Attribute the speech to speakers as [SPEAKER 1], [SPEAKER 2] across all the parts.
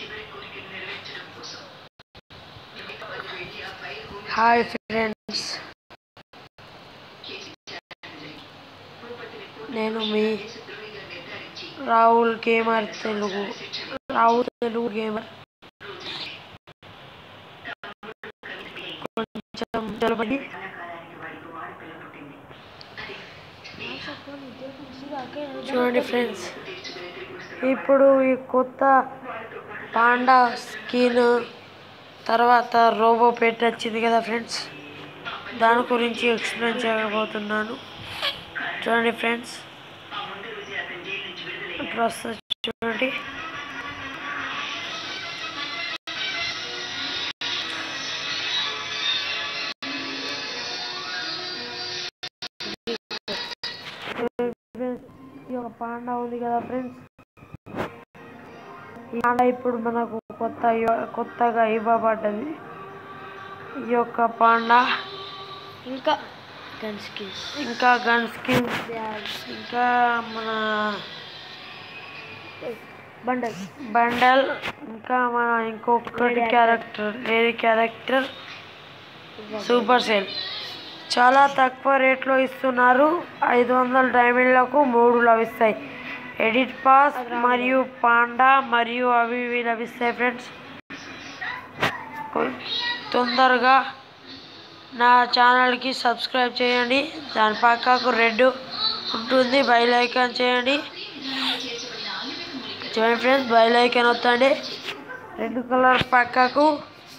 [SPEAKER 1] Hi friends నేను మీ Rahul gamer Telugu Rahul Telugu gamer కొంచెం నిలబడి చూడండి ఫ్రెండ్స్ ఇప్పుడు ఈ కొత్త పాండా స్కిన్ తర్వాత రోబో పెట్ వచ్చింది కదా ఫ్రెండ్స్ దాని గురించి ఎక్స్ప్లెయిన్ చేయబోతున్నాను చూడండి ఫ్రెండ్స్ ఇప్పుడు వస్తుంది చూడండి ఈ యొక్క పాండా ఉంది కదా ఫ్రెండ్స్ ఈ పాండా ఇప్పుడు మనకు కొత్త ఇవ్వ- కొత్తగా ఇవ్వబడ్డది ఈ యొక్క పాండా
[SPEAKER 2] ఇంకా గన్ స్కిల్స్
[SPEAKER 1] ఇంకా గన్ స్కిన్స్ ఇంకా మన
[SPEAKER 2] బండల్
[SPEAKER 1] బండల్ ఇంకా మన ఇంకొకటి character lady character super sale చాలా తక్కువ రేట్లో ఇస్తున్నారు ఐదు వందల డైమండ్లకు మూడు లభిస్తాయి ఎడిట్ పాస్ మరియు పాండా మరియు అవి ఇవి లభిస్తాయి ఫ్రెండ్స్ తొందరగా నా ఛానల్కి సబ్స్క్రైబ్ చేయండి దాని పక్కకు రెడ్ ఉంటుంది బైల్ ఐకాన్ చేయండి చూడండి ఫ్రెండ్స్ బైల్ ఐకాన్ వస్తుంది రెడ్ కలర్ పక్కకు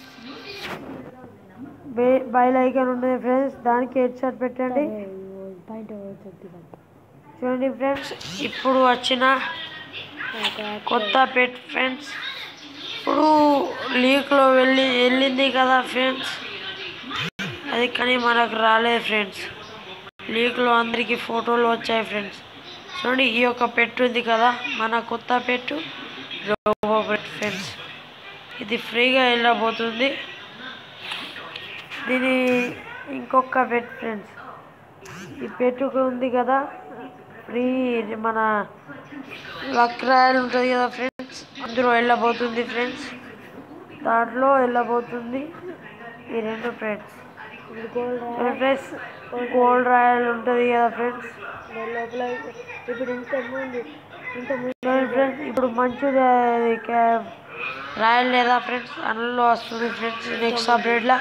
[SPEAKER 1] బే- బైల్ ఐకాన్ ఉంటుంది ఫ్రెండ్స్ దానికి హెడ్ షాట్ పెట్టండి
[SPEAKER 2] పాయింట్
[SPEAKER 1] చూడండి ఫ్రెండ్స్ ఇప్పుడు వచ్చిన కొత్త పెట్ ఫ్రెండ్స్ ఇప్పుడు లీక్లో వెళ్ళి వెళ్ళింది కదా ఫ్రెండ్స్ అది కానీ మనకు రాలేదు ఫ్రెండ్స్ లీక్లో అందరికీ ఫోటోలు వచ్చాయి ఫ్రెండ్స్ చూడండి ఈ యొక్క పెట్టు ఉంది కదా మన కొత్త పెట్టు రోబో పెట్ ఫ్రెండ్స్ ఇది ఫ్రీగా వెళ్ళబోతుంది దీని ఇంకొక పెట్ ఫ్రెండ్స్ ఈ పెట్టుకు ఉంది కదా ఫ్రీ మన లక్ రాయల్ ఉంటుంది కదా ఫ్రెండ్స్ అందులో వెళ్ళబోతుంది ఫ్రెండ్స్ దాంట్లో వెళ్ళబోతుంది ఈ రెండు ఫ్రెండ్స్ ఫ్రెండ్స్ గోల్డ్ రాయల్ ఉంటుంది కదా ఫ్రెండ్స్
[SPEAKER 2] లోపల ఇప్పుడు ఇంత ముందు ఇంత ముందు
[SPEAKER 1] చూడండి ఫ్రెండ్స్ ఇప్పుడు మంచిది అది క్యా- రాయల్ లేదా ఫ్రెండ్స్ అందులో వస్తుంది ఫ్రెండ్స్ నెక్స్ట్ అప్డేట్లో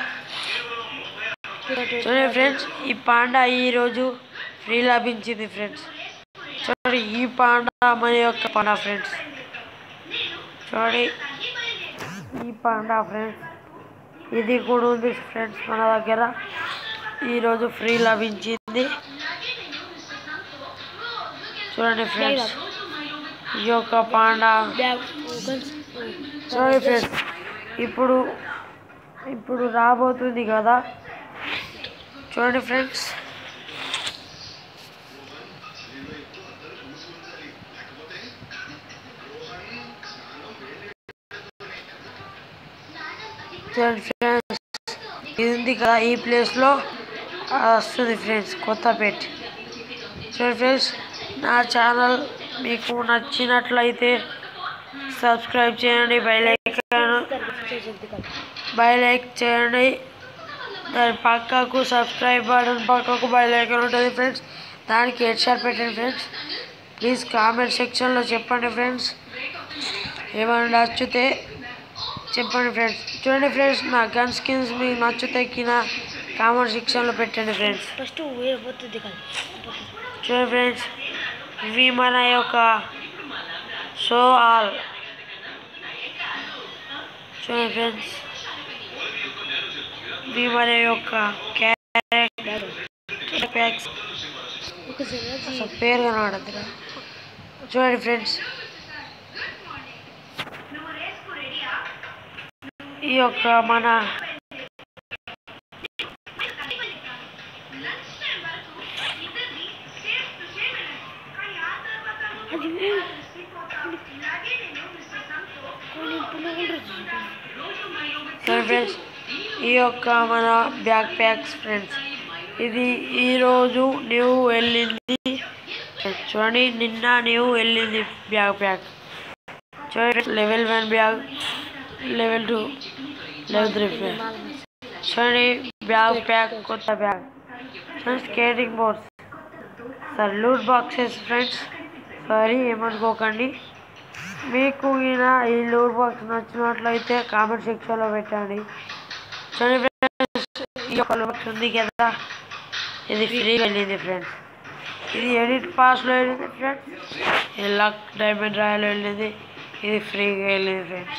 [SPEAKER 1] చూడండి ఫ్రెండ్స్ ఈ పాండా ఈరోజు ఫ్రీ లభించింది ఫ్రెండ్స్ చూడండి ఈ పాండా మన యొక్క పాండా ఫ్రెండ్స్ చూడండి ఈ పాండా ఫ్రెండ్స్ ఇది కూడా ఉంది ఫ్రెండ్స్ మన దగ్గర ఈరోజు ఫ్రీ లభించింది చూడండి ఫ్రెండ్స్ ఈ యొక్క పాండా
[SPEAKER 2] బ్యాగ్ గన్స్
[SPEAKER 1] చూడండి ఫ్రెండ్స్ ఇప్పుడు ఇప్పుడు రాబోతుంది కదా చూడండి ఫ్రెండ్స్ చూడండి ఫ్రెండ్స్ ఇది ఉంది కదా ఈ ప్లేస్లో వస్తుంది ఫ్రెండ్స్ కొత్త పెట్ చూడండి ఫ్రెండ్స్ నా ఛానల్ మీకు నచ్చినట్లయితే సబ్స్క్రైబ్ చేయండి బెల్ ఐకాన్ బెల్ లైక్ చేయండి దాని పక్కకు సబ్స్క్రైబ్ బటన్ పక్కకు బెల్ ఐకాన్ ఉంటుంది ఫ్రెండ్స్ దానికి హెడ్ షాట్ పెట్టండి ఫ్రెండ్స్ ప్లీజ్ కామెంట్ సెక్షన్లో చెప్పండి ఫ్రెండ్స్ ఏమైనా నచ్చితే చెప్పండి ఫ్రెండ్స్ చూడండి ఫ్రెండ్స్ నా గన్ స్కిన్స్ మీకు నచ్చితే కింద కామెంట్ సెక్షన్లో పెట్టండి ఫ్రెండ్స్
[SPEAKER 2] ఫస్ట్ వేరే పోతుంది కాదు
[SPEAKER 1] చూడండి ఫ్రెండ్స్ ఇవి మన యొక్క షో ఆల్ చూడండి ఫ్రెండ్స్ ఇవి మన యొక్క క్యారెక్టర్ ప్యాక్స్
[SPEAKER 2] ఒకసారి
[SPEAKER 1] అసలు పేరు కనబడద్దురా చూడండి ఫ్రెండ్స్ ఈ యొక్క మన చూడండి ఫ్రెండ్స్ ఈ యొక్క మన బ్యాక్ ప్యాక్స్ ఫ్రెండ్స్ ఇది ఈరోజు న్యూ వెళ్ళింది చూడండి నిన్న న్యూ వెళ్ళింది బ్యాగ్ ప్యాక్ చూడండి level one bag level two level three friends చూడండి బ్యాగ్ ప్యాక్ కొత్త బ్యాగ్ చూడండి skating boards sir loot boxes friends sorry ఏమనుకోకండి మీకు ఈయన ఈ లూట్ బాక్స్ నచ్చినట్లయితే కామెంట్ సెక్షన్లో పెట్టండి చూడండి ఫ్రెండ్స్ ఈ యొక్క లూట్ బాక్స్ ఉంది కదా ఇది ఫ్రీగా వెళ్ళింది ఫ్రెండ్స్ ఇది ఎడిట్ పాస్లో వెళ్ళింది ఫ్రెండ్స్ ఇది లక్ డైమండ్ రాయల్ వెళ్ళింది ఇది ఫ్రీగా వెళ్ళింది ఫ్రెండ్స్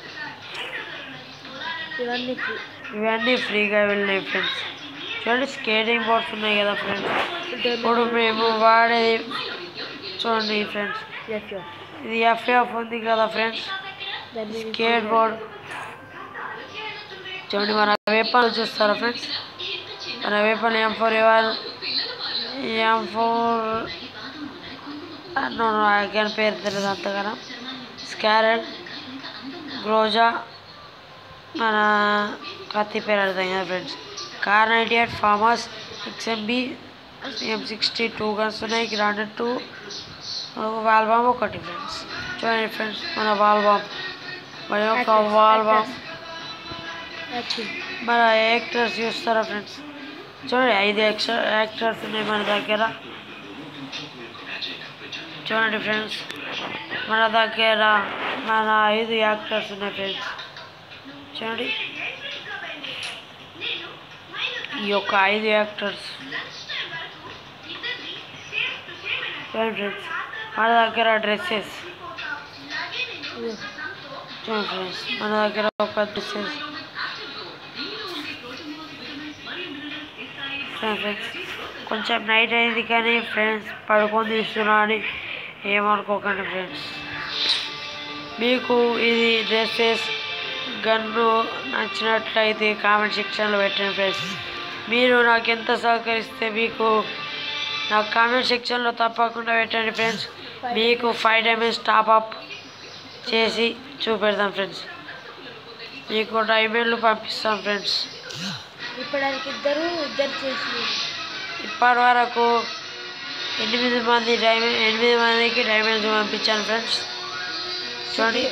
[SPEAKER 2] ఇవన్నీ free.
[SPEAKER 1] ఇవన్నీ ఫ్రీగా వెళ్ళినాయి ఫ్రెండ్స్ చూడండి స్కేటింగ్ బోర్డ్స్ ఉన్నాయి కదా ఫ్రెండ్స్ ఇప్పుడు మేము వాడేది చూడండి ఫ్రెండ్స్
[SPEAKER 2] Yes, sure.
[SPEAKER 1] ఇది ఎఫ్ఎఫ్ ఉంది కదా friends
[SPEAKER 2] That means
[SPEAKER 1] skate board చూడండి మన వేపాలు చూస్తారా ఫ్రెండ్స్ మన వేపాలు M four ever M four అక్కడ పేరు తెలియదు అంతగానం స్కారెట్ గ్రోజా మన కత్తి పేరు అర్థం కదా ఫ్రెండ్స్ కార్ నైంటీ ఎయిట్ ఫార్మర్స్ XMB M sixty two guns ఉన్నాయి గ్రాండెడ్ టూ వాల్బామ్ ఒకటి ఫ్రెండ్స్ చూడండి ఫ్రెండ్స్ మన వాల్బామ్ మన యొక్క
[SPEAKER 2] Actors,
[SPEAKER 1] వాల్బామ్
[SPEAKER 2] Actually,
[SPEAKER 1] మన యాక్టర్స్ చూస్తారా ఫ్రెండ్స్ చూడండి ఐదు యాక్టర్ యాక్టర్స్ ఉన్నాయి మన దగ్గర చూడండి ఫ్రెండ్స్ మన దగ్గర మన ఐదు యాక్టర్స్ ఉన్నాయి ఫ్రెండ్స్ చూడండి ఈ యొక్క ఐదు యాక్టర్స్ చూడండి ఫ్రెండ్స్ మన దగ్గర డ్రెస్సెస్
[SPEAKER 2] yes.
[SPEAKER 1] చూడండి ఫ్రెండ్స్ మన దగ్గర ఒక డ్రెస్సెస్ ఫ్రెండ్స్ కొంచెం నైట్ అయింది కానీ ఫ్రెండ్స్ పడుకొని తీస్తున్నా అని ఏమనుకోకండి ఫ్రెండ్స్ మీకు ఇది డ్రెస్సెస్ గన్ను నచ్చినట్లయితే కామెంట్ సెక్షన్లో పెట్టండి ఫ్రెండ్స్ మీరు నాకు ఎంత సహకరిస్తే మీకు నాకు కామెంట్ సెక్షన్లో తప్పకుండా పెట్టండి ఫ్రెండ్స్ మీకు ఫైవ్ డైమండ్స్ టాప్అప్ చేసి చూపెడతాం ఫ్రెండ్స్ మీకు డైమండ్లు పంపిస్తాం ఫ్రెండ్స్
[SPEAKER 2] ఇప్పటికి ఇద్దరు ఇద్దరు చేసి
[SPEAKER 1] ఇప్పటి వరకు ఎనిమిది మంది డైమండ్ ఎనిమిది మందికి డైమండ్స్ పంపించాను ఫ్రెండ్స్ చూడండి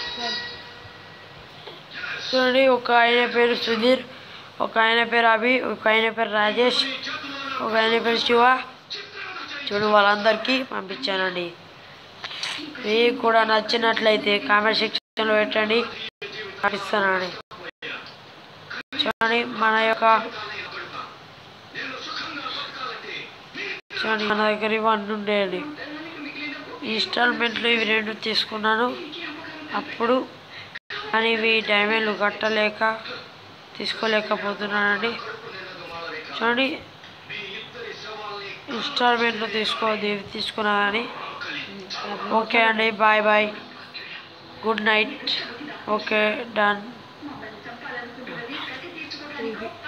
[SPEAKER 1] చూడండి ఒక ఆయన పేరు సుధీర్ ఒక ఆయన పేరు అభి ఒక ఆయన పేరు రాజేష్ ఒక ఆయన పేరు శివ చూడు వాళ్ళందరికీ పంపించానండి మీకు కూడా నచ్చినట్లయితే కామెంట్ సెక్షన్లో పెట్టండి పంపిస్తానండి చూడండి మన యొక్క చూడండి మన దగ్గర ఇవన్నీ ఉండేయండి ఇన్స్టాల్మెంట్లు ఇవి రెండు తీసుకున్నాను అప్పుడు కానీ ఇవి డైమండ్లు కట్టలేక తీసుకోలేకపోతున్నానండి చూడండి ఇన్స్టాల్మెంట్లు తీసుకోవద్దు ఇవి తీసుకున్నా కానీ ఓకే అండి bye bye good night okay done
[SPEAKER 2] ఇది